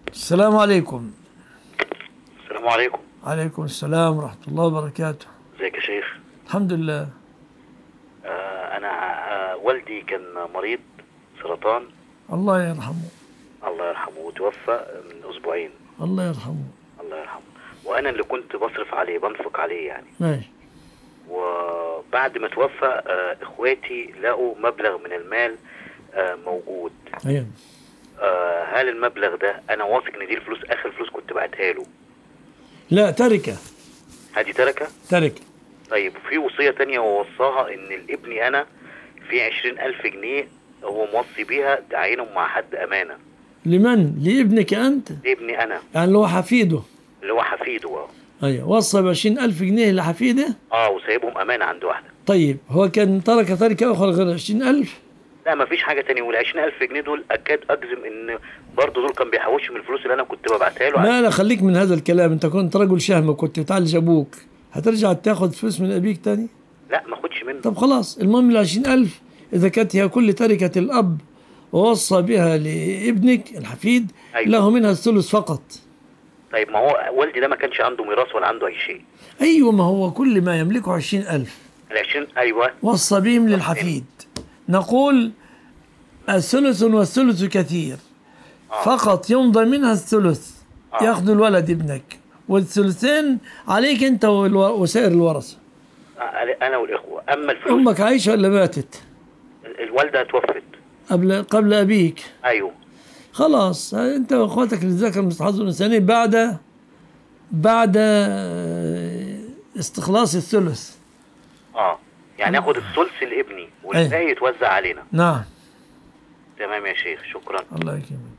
السلام عليكم السلام عليكم عليكم السلام ورحمة الله وبركاته ازيك يا شيخ الحمد لله آه انا آه والدي كان مريض سرطان الله يرحمه الله يرحمه وتوفى من اسبوعين الله يرحمه الله يرحمه وانا اللي كنت بصرف عليه بنفق عليه يعني ماشي وبعد ما توفى آه اخواتي لقوا مبلغ من المال آه موجود أيوة آه هل المبلغ ده انا واثق ان دي الفلوس اخر فلوس كنت بعتها له لا تركة هذه تركه تركة طيب في وصية تانية ووصاها ان لابني انا في عشرين الف جنيه هو موصي بيها تعينهم مع حد امانة لمن؟ لابنك أنت لابني انا يعني اللي هو حفيده اللي هو حفيده اه أيوة وصى بعشرين ألف جنيه لحفيده اه وسايبهم امانة عند واحدة طيب هو كان ترك تركة أخرى غير عشرين ألف لا مفيش حاجة تانية وال 20000 جنيه دول اكاد اجزم ان برضه دول كان بيحوشوا من الفلوس اللي انا كنت ببعتها له لا لا خليك من هذا الكلام أنت كنت رجل شهم وكنت تعالج أبوك هترجع تاخد فلوس من أبيك تاني لا ما اخدش منه طب خلاص المهم ال 20000 إذا كانت هي كل تركة الأب ووصى بها لابنك الحفيد أيوة. له منها الثلث فقط طيب ما هو والدي ده ما كانش عنده ميراث ولا عنده اي شيء أيوة ما هو كل ما يملكه عشرين ألف ال 20 ايوه وصى بهم للحفيد نقول الثلث والثلث كثير فقط يمضى منها الثلث ياخذ الولد ابنك والثلثين عليك انت والو- وسائر الورثه آه، انا والاخوه اما الفلوس امك عايشه ولا ماتت الوالده توفت قبل قبل ابيك ايوه خلاص انت واخواتك للذكر مثل حظ الانسانين بعد بعد آه، استخلاص الثلث اه يعني اخد الثلث لابني والباقي يتوزع علينا نعم تمام يا شيخ شكرا الله يكرمك